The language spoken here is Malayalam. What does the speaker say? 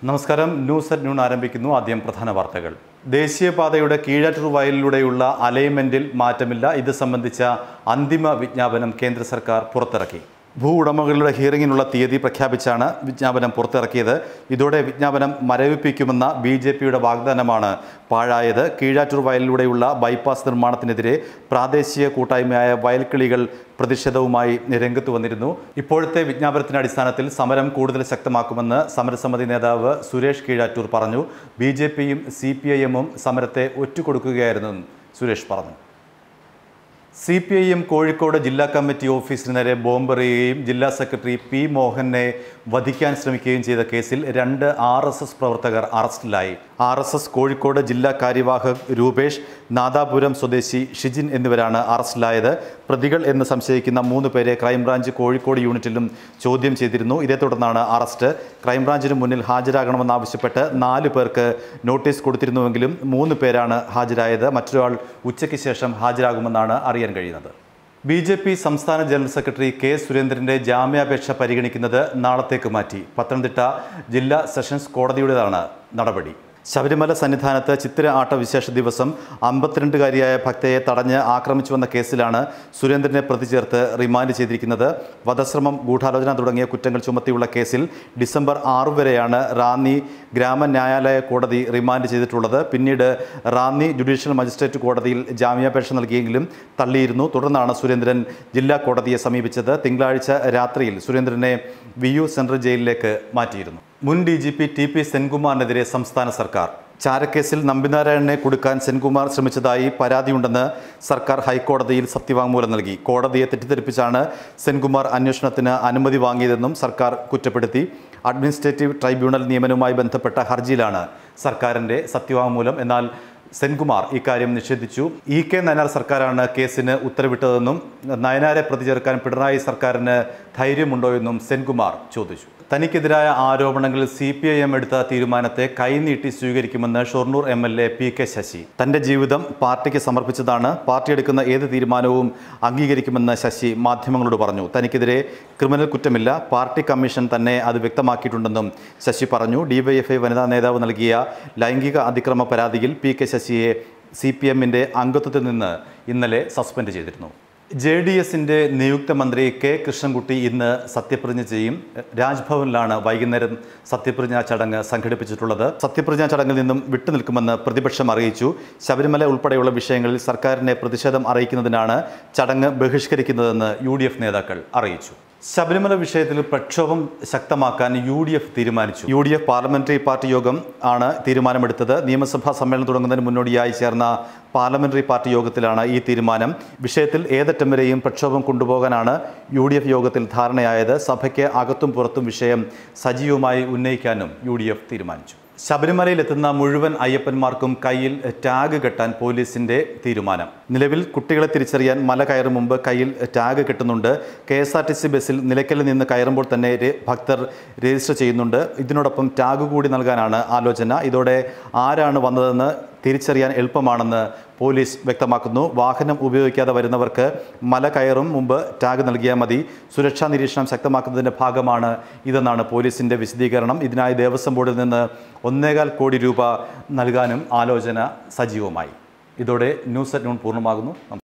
നമസ്കാരം ന്യൂസ് അറ്റ് നൂൺ ആരംഭിക്കുന്നു ആദ്യം പ്രധാന വാർത്തകൾ ദേശീയപാതയുടെ കീഴാറ്റൂർ വയലിലൂടെയുള്ള അലൈൻമെന്റിൽ മാറ്റമില്ല ഇത് സംബന്ധിച്ച അന്തിമ വിജ്ഞാപനം കേന്ദ്ര സർക്കാർ പുറത്തിറക്കി ഭൂ ഉടമകളുടെ ഹിയറിംഗിനുള്ള തീയതി പ്രഖ്യാപിച്ചാണ് വിജ്ഞാപനം പുറത്തിറക്കിയത് ഇതോടെ വിജ്ഞാപനം മരവിപ്പിക്കുമെന്ന ബി ജെ പിയുടെ വാഗ്ദാനമാണ് പാഴായത് കീഴാറ്റൂർ വയലിലൂടെയുള്ള ബൈപ്പാസ് നിർമ്മാണത്തിനെതിരെ പ്രാദേശിക കൂട്ടായ്മയായ വയൽക്കിളികൾ പ്രതിഷേധവുമായി രംഗത്ത് വന്നിരുന്നു ഇപ്പോഴത്തെ വിജ്ഞാപനത്തിന്റെ അടിസ്ഥാനത്തിൽ സമരം കൂടുതൽ ശക്തമാക്കുമെന്ന് സമരസമിതി നേതാവ് സുരേഷ് കീഴാറ്റൂർ പറഞ്ഞു ബി ജെ പിയും സി പി ഐ എമ്മും സമരത്തെ ഒറ്റുകൊടുക്കുകയായിരുന്നെന്നും സുരേഷ് പറഞ്ഞു C P I M Kozhikode ജില്ലാ കമ്മിറ്റി ഓഫീസിന് നേരെ ബോംബെറിയുകയും ജില്ലാ സെക്രട്ടറി പി മോഹനെ വധിക്കാൻ ശ്രമിക്കുകയും ചെയ്ത കേസിൽ രണ്ട് ആർ എസ് എസ് പ്രവർത്തകർ അറസ്റ്റിലായി ആർ എസ് എസ് കോഴിക്കോട് ജില്ലാ കാര്യവാഹക് രൂപേഷ് നാദാപുരം സ്വദേശി ഷിജിൻ എന്നിവരാണ് അറസ്റ്റിലായത് പ്രതികൾ എന്ന് സംശയിക്കുന്ന മൂന്ന് പേരെ ക്രൈംബ്രാഞ്ച് കോഴിക്കോട് യൂണിറ്റിലും ചോദ്യം ചെയ്തിരുന്നു ഇതേ തുടർന്നാണ് അറസ്റ്റ് ക്രൈംബ്രാഞ്ചിന് മുന്നിൽ ഹാജരാകണമെന്നാവശ്യപ്പെട്ട് നാല് പേർക്ക് നോട്ടീസ് കൊടുത്തിരുന്നുവെങ്കിലും മൂന്ന് പേരാണ് ഹാജരായത് മറ്റൊരാൾ ഉച്ചയ്ക്ക് ശേഷം ഹാജരാകുമെന്നാണ് അറിയാൻ കഴിയുന്നത് ബി ജെ പി സംസ്ഥാന ജനറൽ സെക്രട്ടറി കെ സുരേന്ദ്രന്റെ ജാമ്യാപേക്ഷ പരിഗണിക്കുന്നത് നാളത്തേക്ക് മാറ്റി പത്തനംതിട്ട ജില്ലാ സെഷൻസ് കോടതിയുടേതാണ് നടപടി ശബരിമല സന്നിധാനത്ത് ചിത്തിര ആട്ട വിശേഷ ദിവസം അമ്പത്തിരണ്ടുകാരിയായ ഭക്തയെ തടഞ്ഞ് ആക്രമിച്ചുവെന്ന കേസിലാണ് സുരേന്ദ്രനെ പ്രതി ചേർത്ത് റിമാൻഡ് ചെയ്തിരിക്കുന്നത് വധശ്രമം ഗൂഢാലോചന തുടങ്ങിയ കുറ്റങ്ങൾ ചുമത്തിയുള്ള കേസിൽ ഡിസംബർ ആറ് വരെയാണ് റാന്നി ഗ്രാമ ന്യായാലയ കോടതി റിമാൻഡ് ചെയ്തിട്ടുള്ളത് പിന്നീട് റാന്നി ജുഡീഷ്യൽ മജിസ്ട്രേറ്റ് കോടതിയിൽ ജാമ്യാപേക്ഷ നൽകിയെങ്കിലും തള്ളിയിരുന്നു തുടർന്നാണ് സുരേന്ദ്രൻ ജില്ലാ കോടതിയെ സമീപിച്ചത് തിങ്കളാഴ്ച രാത്രിയിൽ സുരേന്ദ്രനെ വി യു സെൻട്രൽ ജയിലിലേക്ക് മാറ്റിയിരുന്നു മുൻ D G P T P സെൻകുമാറിനെതിരെ സംസ്ഥാന സർക്കാർ ചാരക്കേസിൽ നമ്പിനാരായണനെ കൊടുക്കാൻ സെൻകുമാർ ശ്രമിച്ചതായി പരാതിയുണ്ടെന്ന് സർക്കാർ ഹൈക്കോടതിയിൽ സത്യവാങ്മൂലം നൽകി കോടതിയെ തെറ്റിദ്ധരിപ്പിച്ചാണ് സെൻകുമാർ അന്വേഷണത്തിന് അനുമതി വാങ്ങിയതെന്നും സർക്കാർ കുറ്റപ്പെടുത്തി അഡ്മിനിസ്ട്രേറ്റീവ് ട്രൈബ്യൂണൽ നിയമനവുമായി ബന്ധപ്പെട്ട ഹർജിയിലാണ് സർക്കാരിൻ്റെ സത്യവാങ്മൂലം എന്നാൽ സെൻകുമാർ ഇക്കാര്യം നിഷേധിച്ചു ഇ കെ നയനാർ സർക്കാരാണ് കേസിന് ഉത്തരവിട്ടതെന്നും നയനാരെ പ്രതി ചേർക്കാൻ പിണറായി സർക്കാരിന് ധൈര്യമുണ്ടോ എന്നും സെൻകുമാർ ചോദിച്ചു തനിക്കെതിരായ ആരോപണങ്ങളിൽ സി പി ഐ എം എടുത്ത തീരുമാനത്തെ കൈനീട്ടി സ്വീകരിക്കുമെന്ന് Shoranur M L A P K Sasi തന്റെ ജീവിതം പാർട്ടിക്ക് സമർപ്പിച്ചതാണ് പാർട്ടി എടുക്കുന്ന ഏത് തീരുമാനവും അംഗീകരിക്കുമെന്ന് ശശി മാധ്യമങ്ങളോട് പറഞ്ഞു തനിക്കെതിരെ ക്രിമിനൽ കുറ്റമില്ല പാർട്ടി കമ്മീഷൻ തന്നെ അത് വ്യക്തമാക്കിയിട്ടുണ്ടെന്നും ശശി പറഞ്ഞു ഡിവൈഎഫ്ഐ വനിതാ നേതാവ് നൽകിയ ലൈംഗിക അതിക്രമ പരാതിയിൽ പി കെ ശശിയെ സി പി എമ്മിൻ്റെ അംഗത്വത്തിൽ നിന്ന് ഇന്നലെ സസ്പെൻഡ് ചെയ്തിരുന്നു ജെ ഡി എസിൻ്റെ നിയുക്ത മന്ത്രി കെ കൃഷ്ണൻകുട്ടി ഇന്ന് സത്യപ്രതിജ്ഞ ചെയ്യും രാജ്ഭവനിലാണ് വൈകുന്നേരം സത്യപ്രതിജ്ഞാ ചടങ്ങ് സംഘടിപ്പിച്ചിട്ടുള്ളത് സത്യപ്രതിജ്ഞാ ചടങ്ങിൽ നിന്നും വിട്ടുനിൽക്കുമെന്ന് പ്രതിപക്ഷം അറിയിച്ചു ശബരിമല ഉൾപ്പെടെയുള്ള വിഷയങ്ങളിൽ സർക്കാരിനെ പ്രതിഷേധം അറിയിക്കുന്നതിനാണ് ചടങ്ങ് ബഹിഷ്കരിക്കുന്നതെന്ന് യു നേതാക്കൾ അറിയിച്ചു ശബരിമല വിഷയത്തിൽ പ്രക്ഷോഭം ശക്തമാക്കാൻ യു ഡി എഫ് തീരുമാനിച്ചു U D F parliamentary party യോഗം ആണ് തീരുമാനമെടുത്തത് നിയമസഭാ സമ്മേളനം തുടങ്ങുന്നതിന് മുന്നോടിയായി ചേർന്ന പാർലമെന്ററി പാർട്ടി യോഗത്തിലാണ് ഈ തീരുമാനം വിഷയത്തിൽ ഏതറ്റം വരെയും പ്രക്ഷോഭം കൊണ്ടുപോകാനാണ് യു ഡി എഫ് യോഗത്തിൽ ധാരണയായത് സഭയ്ക്ക് അകത്തും പുറത്തും വിഷയം സജീവമായി ഉന്നയിക്കാനും യു ഡി എഫ് തീരുമാനിച്ചു ശബരിമലയിലെത്തുന്ന മുഴുവൻ അയ്യപ്പന്മാർക്കും കയ്യിൽ ടാഗ് കെട്ടാൻ പോലീസിന്റെ തീരുമാനം നിലവിൽ കുട്ടികളെ തിരിച്ചറിയാൻ മല കയറും മുമ്പ് കയ്യിൽ ടാഗ് കെട്ടുന്നുണ്ട് K S R T C ബസ്സിൽ നിലയ്ക്കലിൽ നിന്ന് കയറുമ്പോൾ തന്നെ രെ- ഭക്തർ രജിസ്റ്റർ ചെയ്യുന്നുണ്ട് ഇതിനോടൊപ്പം ടാഗ് കൂടി നൽകാനാണ് ആലോചന ഇതോടെ ആരാണ് വന്നതെന്ന് തിരിച്ചറിയാൻ എളുപ്പമാണെന്ന് പോലീസ് വ്യക്തമാക്കുന്നു വാഹനം ഉപയോഗിക്കാതെ വരുന്നവർക്ക് മല കയറും മുമ്പ് ടാഗ് നൽകിയാൽ മതി സുരക്ഷാ നിരീക്ഷണം ശക്തമാക്കുന്നതിൻ്റെ ഭാഗമാണ് ഇതെന്നാണ് പോലീസിൻ്റെ വിശദീകരണം ഇതിനായി ദേവസ്വം ബോർഡിൽ നിന്ന് ഒന്നേകാൽ കോടി രൂപ നൽകാനും ആലോചന സജീവമായി ഇതോടെ ന്യൂസ് അറ്റ് നൂൺ പൂർണ്ണമാകുന്നു